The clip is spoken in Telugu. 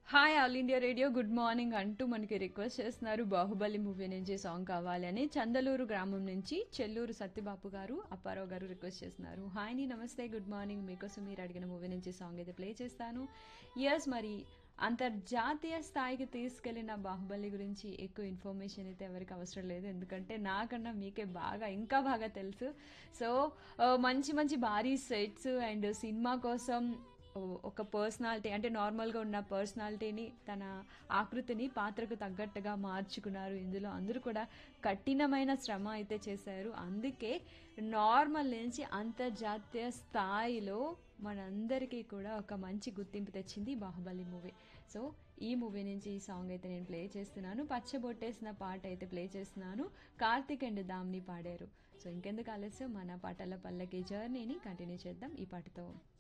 hi All India Radio good morning అంటూ మనకి రిక్వెస్ట్ చేస్తున్నారు బాహుబలి మూవీ నుంచి సాంగ్ కావాలని చందలూరు గ్రామం నుంచి చెల్లూరు సత్యబాపు గారు అప్పారావు గారు రిక్వెస్ట్ చేస్తున్నారు హాయ్ ని నమస్తే గుడ్ మార్నింగ్ మీకోసం మీరు అడిగిన మూవీ నుంచి సాంగ్ అయితే ప్లే చేస్తాను ఎస్ మరి అంతర్జాతీయ స్థాయికి తీసుకెళ్లిన బాహుబలి గురించి ఎక్కువ ఇన్ఫర్మేషన్ అయితే ఎవరికి అవసరం లేదు ఎందుకంటే నాకన్నా మీకే బాగా ఇంకా బాగా తెలుసు సో ఆ, మంచి మంచి భారీ సెట్స్ అండ్ సినిమా కోసం ఓ- ఒక పర్సనాలిటీ అంటే నార్మల్గా ఉన్న పర్సనాలిటీని తన ఆకృతిని పాత్రకు తగ్గట్టుగా మార్చుకున్నారు ఇందులో అందరూ కూడా కఠినమైన శ్రమ అయితే చేశారు అందుకే నార్మల్ నుంచి అంతర్జాతీయ స్థాయిలో మనందరికీ కూడా ఒక మంచి గుర్తింపు తెచ్చింది బాహుబలి మూవీ సో ఈ మూవీ నుంచి ఈ సాంగ్ అయితే నేను ప్లే చేస్తున్నాను పచ్చబొట్టేసిన పాట అయితే ప్లే చేస్తున్నాను కార్తిక్ అండ్ దామ్ని పాడారు సో ఇంకెందుకు ఆలస్యం మన పాటల పల్లకి జర్నీని కంటిన్యూ చేద్దాం ఈ పాటతో